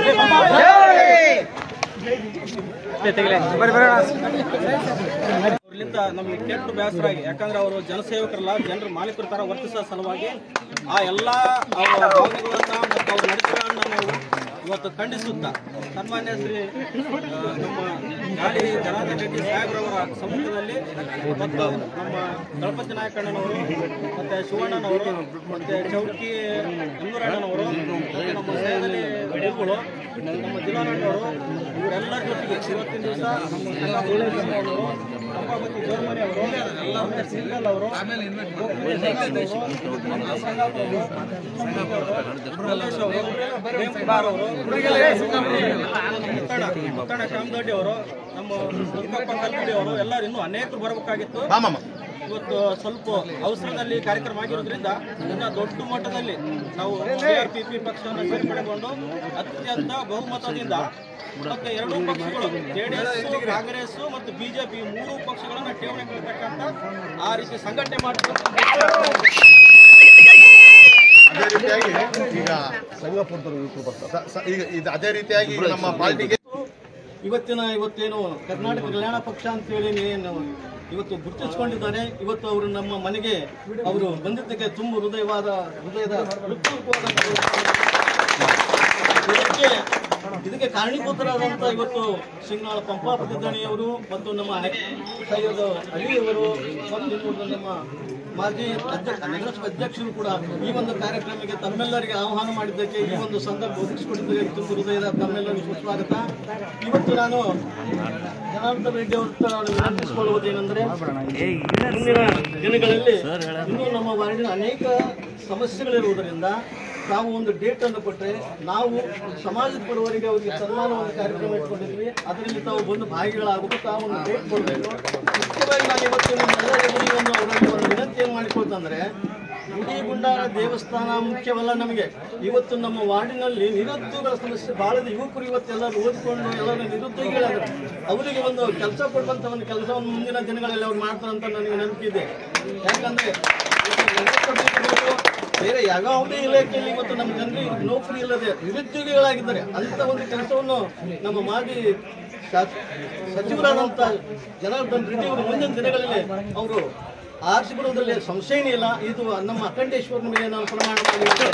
ಅವ್ರಲಿಂದ ನಮಗೆ ಕೆಟ್ಟು ಬೇಸರಾಗಿ ಯಾಕಂದ್ರೆ ಅವರು ಜನಸೇವಕರಲ್ಲ ಜನರ ಮಾಲೀಕರ ತರ ವರ್ತಿಸೋ ಸಲುವಾಗಿ ಆ ಎಲ್ಲ ಅವರ ಭಾವನೆಗಳನ್ನ ಮತ್ತು ಅವ್ರ ನಡತೆಗಳನ್ನ ನಾವು ಇವತ್ತು ಖಂಡಿಸುತ್ತಾ ಸನ್ಮಾನ್ಯ ಶ್ರೀ ಆ, ನಮ್ಮ ಗಾಳಿ ಜನಾರ್ದನ್ ರೆಡ್ಡಿ ಸಾಹೇಬ್ರವರ ಸಮ್ಮುಖದಲ್ಲಿ ಮತ್ತು ನಮ್ಮ ಗಣಪತಿ ನಾಯಕಣ್ಣನವರು ಮತ್ತೆ ಶಿವಣ್ಣನವರು ಮತ್ತೆ ಚೌಕಿ ಎನ್ನೂರಣ್ಣನವರು ಮತ್ತೆ ನಮ್ಮ ಸಹದಲ್ಲಿ ಗುರುಗಳು ನಮ್ಮ ಜಿಲ್ಲಾಡಳಿತವರು ಇವರೆಲ್ಲರ ಜೊತೆಗೆ ಇವತ್ತಿನ ದಿವಸ ನಮ್ಮ ಅವರು ಅಂಬಾಪತಿ ಜೋರ್ಮನಿ ಅವರು ಎಲ್ಲ ಸಿಂಗಲ್ ಅವರು ಪ್ರದೇಶ್ ಅವರು ಪ್ರೇಮ್ ಕುಮಾರ್ ಅವರು ಮುತ್ತಣ್ಣ ಮುತ್ತಣ್ಣ ಶ್ಯಾಮದೊಡ್ಡಿ ಅವರು ನಮ್ಮ ದುರ್ಗಪ್ಪ ಕಲ್ಕುಡಿ ಅವರು ಎಲ್ಲರೂ ಇನ್ನೂ ಅನೇಕರು ಬರಬೇಕಾಗಿತ್ತು ಇವತ್ತು ಸ್ವಲ್ಪ ಅವಸರದಲ್ಲಿ ಕಾರ್ಯಕ್ರಮ ಆಗಿರೋದ್ರಿಂದ ಇನ್ನ ದೊಡ್ಡ ಮಟ್ಟದಲ್ಲಿ ನಾವು ಪಿ ಪಿ ಪಕ್ಷವನ್ನು ಸೇರ್ಪಡೆಗೊಂಡು ಅತ್ಯಂತ ಬಹುಮತದಿಂದ ಮತ್ತೆ ಎರಡೂ ಪಕ್ಷಗಳು ಜೆಡಿಎಸ್ ಕಾಂಗ್ರೆಸ್ ಮತ್ತು ಬಿಜೆಪಿ ಮೂರು ಪಕ್ಷಗಳನ್ನ ಠೇವಣಿ ಕೊಡ್ತಕ್ಕಂತ ಆ ರೀತಿ ಸಂಘಟನೆ ಮಾಡ್ಕೊಂಡು ಅದೇ ರೀತಿಯಾಗಿ ಈಗ ಸ- ಸ- ಈಗ ಇದು ಅದೇ ರೀತಿಯಾಗಿ ಈಗ ನಮ್ಮ ಪಾರ್ಟಿಗೆ ಇವತ್ತಿನ ಇವತ್ತೇನು ಕರ್ನಾಟಕ ಕಲ್ಯಾಣ ಪಕ್ಷ ಅಂತೇಳಿ ಏನು ಇವತ್ತು ಗುರುತಿಸಿಕೊಂಡಿದ್ದಾರೆ ಇವತ್ತು ಅವರು ನಮ್ಮ ಮನೆಗೆ ಅವರು ಬಂದಿದ್ದಕ್ಕೆ ತುಂಬ ಹೃದಯವಾದ ಹೃದಯದ ಹೃತ್ಪೂರ್ವಕವಾದ ಇದಕ್ಕೆ ಇದಕ್ಕೆ ಕಾರಣೀಭೂತರಾದಂಥ ಇವತ್ತು ಸಿಂಗಾಳ ಪಂಪಾಪತಿ ದಣಿಯವರು ಮತ್ತು ನಮ್ಮ ಸೈಯದ್ ಅಲಿಯವರು ಮತ್ತು ಇನ್ನೊಂದು ನಮ್ಮ ಮಾಜಿ ಅಧ್ಯಕ್ಷ ನಗರಸಭೆ ಅಧ್ಯಕ್ಷರು ಕೂಡ ಈ ಒಂದು ಕಾರ್ಯಕ್ರಮಕ್ಕೆ ತಮ್ಮೆಲ್ಲರಿಗೆ ಆಹ್ವಾನ ಮಾಡಿದ್ದಕ್ಕೆ ಈ ಒಂದು ಸಂದರ್ಭ ಒದಗಿಸಿಕೊಟ್ಟಿದ್ದಕ್ಕೆ ತುಂಬ ಹೃದಯದ ತಮ್ಮೆಲ್ಲರಿಗೂ ಸುಸ್ವಾಗತ ಇವತ್ತು ನಾನು ಜನಾರ್ದನ್ ರೆಡ್ಡಿ ಅವರ ವಿನಂತಿಸಿಕೊಳ್ಳುವುದೇನೆಂದರೆ ಮುಂದಿನ ದಿನಗಳಲ್ಲಿ ಇನ್ನೂ ನಮ್ಮ ವಾರ್ಡಿನ ಅನೇಕ ಸಮಸ್ಯೆಗಳಿರುವುದರಿಂದ ತಾವು ಒಂದು ಡೇಟ್ ಅನ್ನು ಕೊಟ್ಟರೆ ನಾವು ಸಮಾಜದ ಪರವರಿಗೆ ಅವರಿಗೆ ಸನ್ಮಾನ ಒಂದು ಕಾರ್ಯಕ್ರಮ ಇಟ್ಕೊಂಡಿದ್ವಿ ಅದರಲ್ಲಿ ತಾವು ಬಂದು ಭಾಗಿಗಳಾಗಬೇಕು ತಾವು ಒಂದು ಡೇಟ್ ಕೊಡಬೇಕು ಮುಖ್ಯವಾಗಿ ನಾನು ಇವತ್ತು ನಿಮ್ಮೆಲ್ಲರ ಎದುರಿಗೆ ಒಂದು ಅವರಲ್ಲಿ ಒಂದು ವಿನಂತಿಯನ್ನು ಮಾಡಿಕೊಳ್ತಂದ್ರೆ ಗುಡಿ ಗುಂಡಾರ ದೇವಸ್ಥಾನ ಮುಖ್ಯವಲ್ಲ ನಮಗೆ ಇವತ್ತು ನಮ್ಮ ವಾರ್ಡಿನಲ್ಲಿ ನಿರುದ್ಯೋಗಗಳ ಸಮಸ್ಯೆ ಬಹಳ ಇದೆ. ಯುವಕರು ಇವತ್ತೆಲ್ಲರೂ ಓದಿಕೊಂಡು ಎಲ್ಲರೂ ನಿರುದ್ಯೋಗಿಗಳಾದ್ರು ಅವರಿಗೆ ಒಂದು ಕೆಲಸ ಕೊಡುವಂತ ಒಂದು ಕೆಲಸವನ್ನು ಮುಂದಿನ ದಿನಗಳಲ್ಲಿ ಅವ್ರು ಮಾಡ್ತಾರಂತ ನನಗೆ ನಂಬಿಕೆ ಇದೆ ಯಾಕಂದ್ರೆ ಇವತ್ತು ನಗರಸಭೆಗಿರ್ಬೋದು, ಬೇರೆ ಯಾವುದೇ ಇಲಾಖೆಯಲ್ಲಿ ಇವತ್ತು ನಮ್ಮ ಜನರಿಗೆ ನೌಕರಿ ಇಲ್ಲದೆ ನಿರುದ್ಯೋಗಿಗಳಾಗಿದ್ದಾರೆ ಅಂತ ಒಂದು ಕೆಲಸವನ್ನು ನಮ್ಮ ಮಾಜಿ ಶಾಸ- ಸಚಿವರಾದಂಥ ಜನಾರ್ದನ್ ರೆಡ್ಡಿ ಅವರು ಮುಂದಿನ ದಿನಗಳಲ್ಲಿ ಅವರು ಆರಿಸಿಬಿಡುವುದರಲ್ಲಿ ಸಂಶಯನೇ ಇಲ್ಲ ಇದು ನಮ್ಮ ಅಖಂಡೇಶ್ವರನ ಮೇಲೆ ನಾನು ಪ್ರಮಾಣ ಮಾಡಿದ್ದೇನೆ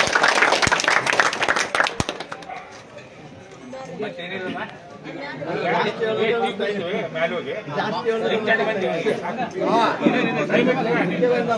ಜಾಸ್ತಿ ಹೇಳೋದು ಜಾಸ್ತಿ ಹೇಳೋದು